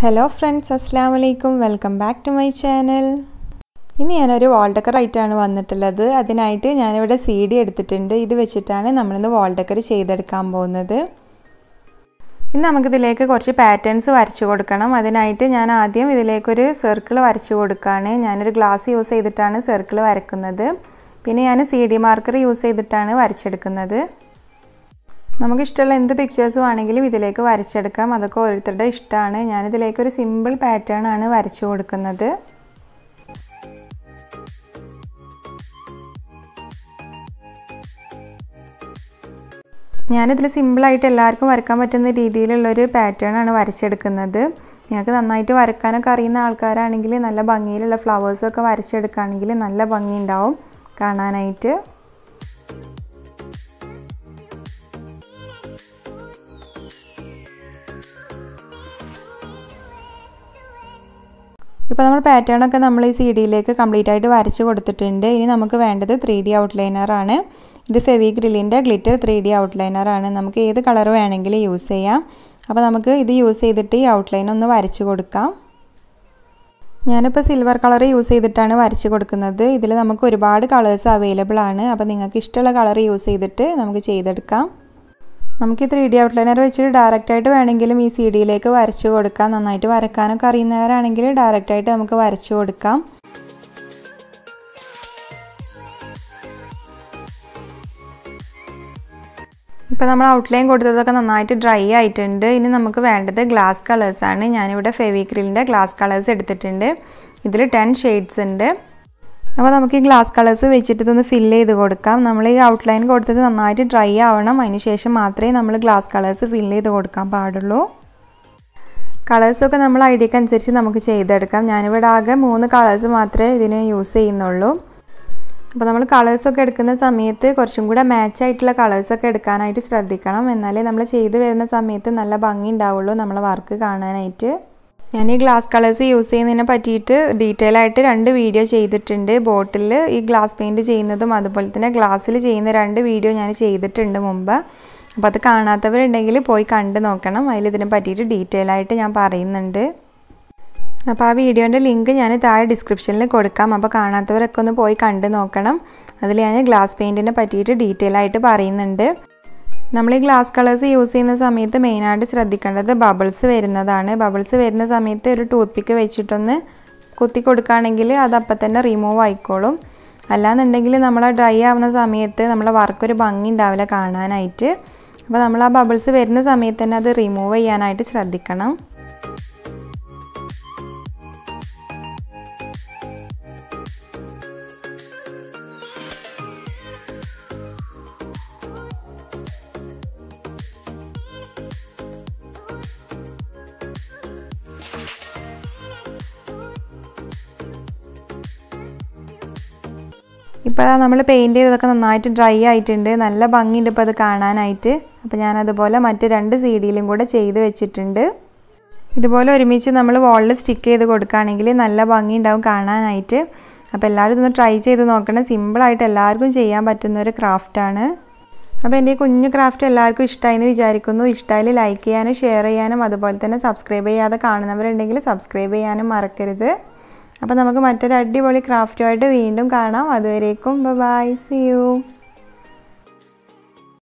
hello friends അസ്സാം വലൈക്കും welcome back to my channel ഇന്ന് ഞാനൊരു വാൾ ഡെക്കർ ആയിട്ടാണ് വന്നിട്ടുള്ളത് അതിനായിട്ട് ഞാനിവിടെ സി ഡി എടുത്തിട്ടുണ്ട് ഇത് വെച്ചിട്ടാണ് നമ്മളിന്ന് വാൾ ഡെക്കർ ചെയ്തെടുക്കാൻ പോകുന്നത് ഇനി നമുക്കിതിലേക്ക് കുറച്ച് പാറ്റേൺസ് വരച്ചു കൊടുക്കണം അതിനായിട്ട് ഞാൻ ആദ്യം ഇതിലേക്കൊരു സർക്കിൾ വരച്ചു കൊടുക്കുകയാണ് ഞാനൊരു ഗ്ലാസ് യൂസ് ചെയ്തിട്ടാണ് സർക്കിൾ വരക്കുന്നത് പിന്നെ ഞാൻ സി ഡി മാർക്കർ യൂസ് ചെയ്തിട്ടാണ് വരച്ചെടുക്കുന്നത് നമുക്ക് ഇഷ്ടമുള്ള എന്ത് പിക്ചേഴ്സും ആണെങ്കിലും ഇതിലേക്ക് വരച്ചെടുക്കാം അതൊക്കെ ഓരോരുത്തരുടെ ഇഷ്ടമാണ് ഞാനിതിലേക്ക് ഒരു സിമ്പിൾ പാറ്റേൺ ആണ് വരച്ചു കൊടുക്കുന്നത് ഞാനിതിൽ സിമ്പിളായിട്ട് എല്ലാവർക്കും വരക്കാൻ പറ്റുന്ന രീതിയിലുള്ളൊരു പാറ്റേൺ ആണ് വരച്ചെടുക്കുന്നത് നിങ്ങൾക്ക് നന്നായിട്ട് വരക്കാനൊക്കെ അറിയുന്ന ആൾക്കാരാണെങ്കിൽ നല്ല ഭംഗിയിലുള്ള ഫ്ലവേഴ്സൊക്കെ വരച്ചെടുക്കുകയാണെങ്കിൽ നല്ല ഭംഗി ഉണ്ടാവും കാണാനായിട്ട് ഇപ്പോൾ നമ്മൾ പാറ്റേണൊക്കെ നമ്മൾ ഈ സി ഡിയിലേക്ക് കംപ്ലീറ്റ് ആയിട്ട് വരച്ച് കൊടുത്തിട്ടുണ്ട് ഇനി നമുക്ക് വേണ്ടത് ത്രീ ഡി ഔട്ട്ലൈനറാണ് ഇത് ഫെവി ഗ്രില്ലിൻ്റെ ഗ്ലിറ്റർ ത്രീ ഡി ഔട്ട്ലൈനറാണ് നമുക്ക് ഏത് കളർ വേണമെങ്കിലും യൂസ് ചെയ്യാം അപ്പോൾ നമുക്ക് ഇത് യൂസ് ചെയ്തിട്ട് ഈ ഔട്ട്ലൈൻ ഒന്ന് വരച്ച് കൊടുക്കാം ഞാനിപ്പോൾ സിൽവർ കളർ യൂസ് ചെയ്തിട്ടാണ് വരച്ച് കൊടുക്കുന്നത് ഇതിൽ നമുക്ക് ഒരുപാട് കളേഴ്സ് അവൈലബിൾ ആണ് അപ്പോൾ നിങ്ങൾക്ക് ഇഷ്ടമുള്ള കളർ യൂസ് ചെയ്തിട്ട് നമുക്ക് ചെയ്തെടുക്കാം നമുക്ക് ഈ ത്രീ ഡി ഔട്ട്ലൈനർ വെച്ചിട്ട് ഡയറക്റ്റായിട്ട് വേണമെങ്കിലും ഈ സി ഡിയിലേക്ക് വരച്ച് കൊടുക്കാം നന്നായിട്ട് വരക്കാനൊക്കെ അറിയുന്നവരാണെങ്കിൽ ഡയറക്റ്റായിട്ട് നമുക്ക് വരച്ച് കൊടുക്കാം ഇപ്പോൾ നമ്മൾ ഔട്ട്ലൈൻ കൊടുത്തതൊക്കെ നന്നായിട്ട് ഡ്രൈ ആയിട്ടുണ്ട് ഇനി നമുക്ക് വേണ്ടത് ഗ്ലാസ് കളേഴ്സാണ് ഞാനിവിടെ ഫെവിക്രിലിൻ്റെ ഗ്ലാസ് കളേഴ്സ് എടുത്തിട്ടുണ്ട് ഇതിൽ ടെൻ ഷെയ്ഡ്സ് ഉണ്ട് അപ്പോൾ നമുക്ക് ഈ ഗ്ലാസ് കളേഴ്സ് വെച്ചിട്ട് ഇതൊന്ന് ഫില്ല് ചെയ്ത് കൊടുക്കാം നമ്മൾ ഈ ഔട്ട്ലൈൻ കൊടുത്തത് നന്നായിട്ട് ഡ്രൈ ആവണം അതിന് ശേഷം മാത്രമേ നമ്മൾ ഗ്ലാസ് കളേഴ്സ് ഫില്ല് ചെയ്ത് കൊടുക്കാൻ പാടുള്ളൂ കളേഴ്സൊക്കെ നമ്മൾ ഐഡിയക്ക് അനുസരിച്ച് നമുക്ക് ചെയ്തെടുക്കാം ഞാനിവിടെ ആകെ മൂന്ന് കളേഴ്സ് മാത്രമേ ഇതിന് യൂസ് ചെയ്യുന്നുള്ളൂ അപ്പോൾ നമ്മൾ കളേഴ്സൊക്കെ എടുക്കുന്ന സമയത്ത് കുറച്ചും കൂടെ മാച്ച് ആയിട്ടുള്ള കളേഴ്സൊക്കെ എടുക്കാനായിട്ട് ശ്രദ്ധിക്കണം എന്നാലേ നമ്മൾ ചെയ്ത് വരുന്ന സമയത്ത് നല്ല ഭംഗി ഉണ്ടാവുള്ളൂ നമ്മളെ വർക്ക് കാണാനായിട്ട് ഞാൻ ഈ ഗ്ലാസ് കളേഴ്സ് യൂസ് ചെയ്യുന്നതിനെ പറ്റിയിട്ട് ഡീറ്റെയിൽ ആയിട്ട് രണ്ട് വീഡിയോ ചെയ്തിട്ടുണ്ട് ബോട്ടിൽ ഈ ഗ്ലാസ് പെയിൻറ് ചെയ്യുന്നതും അതുപോലെ തന്നെ ഗ്ലാസ്സിൽ ചെയ്യുന്ന രണ്ട് വീഡിയോ ഞാൻ ചെയ്തിട്ടുണ്ട് മുമ്പ് അപ്പോൾ അത് കാണാത്തവരുണ്ടെങ്കിൽ പോയി കണ്ട് നോക്കണം അതിൽ ഇതിനെ പറ്റിയിട്ട് ഡീറ്റെയിൽ ആയിട്ട് ഞാൻ പറയുന്നുണ്ട് അപ്പോൾ ആ വീഡിയോൻ്റെ ലിങ്ക് ഞാൻ താഴെ ഡിസ്ക്രിപ്ഷനിൽ കൊടുക്കാം അപ്പോൾ കാണാത്തവരൊക്കെ ഒന്ന് പോയി കണ്ട് നോക്കണം അതിൽ ഞാൻ ഗ്ലാസ് പെയിൻറ്റിനെ പറ്റിയിട്ട് ഡീറ്റെയിൽ ആയിട്ട് പറയുന്നുണ്ട് നമ്മൾ ഈ ഗ്ലാസ് കളേഴ്സ് യൂസ് ചെയ്യുന്ന സമയത്ത് മെയിനായിട്ട് ശ്രദ്ധിക്കേണ്ടത് ബബിൾസ് വരുന്നതാണ് ബബിൾസ് വരുന്ന സമയത്ത് ഒരു ടൂത്ത് പിക്ക് വെച്ചിട്ടൊന്ന് കുത്തി കൊടുക്കുകയാണെങ്കിൽ അത് അപ്പം തന്നെ റിമൂവ് ആയിക്കോളും അല്ലാന്നുണ്ടെങ്കിൽ നമ്മൾ ഡ്രൈ ആവുന്ന സമയത്ത് നമ്മളെ വർക്ക് ഒരു ഭംഗി ഉണ്ടാവില്ല കാണാനായിട്ട് അപ്പോൾ നമ്മൾ ആ ബബിൾസ് വരുന്ന സമയത്ത് തന്നെ അത് റിമൂവ് ചെയ്യാനായിട്ട് ശ്രദ്ധിക്കണം ഇപ്പോൾ നമ്മൾ പെയിൻറ്റ് ചെയ്തതൊക്കെ നന്നായിട്ട് ഡ്രൈ ആയിട്ടുണ്ട് നല്ല ഭംഗിയുണ്ട് ഇപ്പോൾ അത് കാണാനായിട്ട് അപ്പോൾ ഞാനതുപോലെ മറ്റ് രണ്ട് സി ഡിയിലും കൂടെ ചെയ്ത് വെച്ചിട്ടുണ്ട് ഇതുപോലെ ഒരുമിച്ച് നമ്മൾ വാളിൽ സ്റ്റിക്ക് ചെയ്ത് കൊടുക്കുകയാണെങ്കിൽ നല്ല ഭംഗി ഉണ്ടാവും കാണാനായിട്ട് അപ്പോൾ എല്ലാവരും ഇതൊന്ന് ട്രൈ ചെയ്ത് നോക്കണം സിമ്പിളായിട്ട് എല്ലാവർക്കും ചെയ്യാൻ പറ്റുന്ന ഒരു ക്രാഫ്റ്റാണ് അപ്പോൾ എൻ്റെ ഈ കുഞ്ഞു ക്രാഫ്റ്റ് എല്ലാവർക്കും ഇഷ്ടമായി എന്ന് വിചാരിക്കുന്നു ഇഷ്ടമായി ലൈക്ക് ചെയ്യാനും ഷെയർ ചെയ്യാനും അതുപോലെ തന്നെ സബ്സ്ക്രൈബ് ചെയ്യാതെ കാണുന്നവരുണ്ടെങ്കിൽ സബ്സ്ക്രൈബ് ചെയ്യാനും മറക്കരുത് അപ്പോൾ നമുക്ക് മറ്റൊരു അടിപൊളി ക്രാഫ്റ്റുമായിട്ട് വീണ്ടും കാണാം അതുവരേക്കും ബൈ സി യു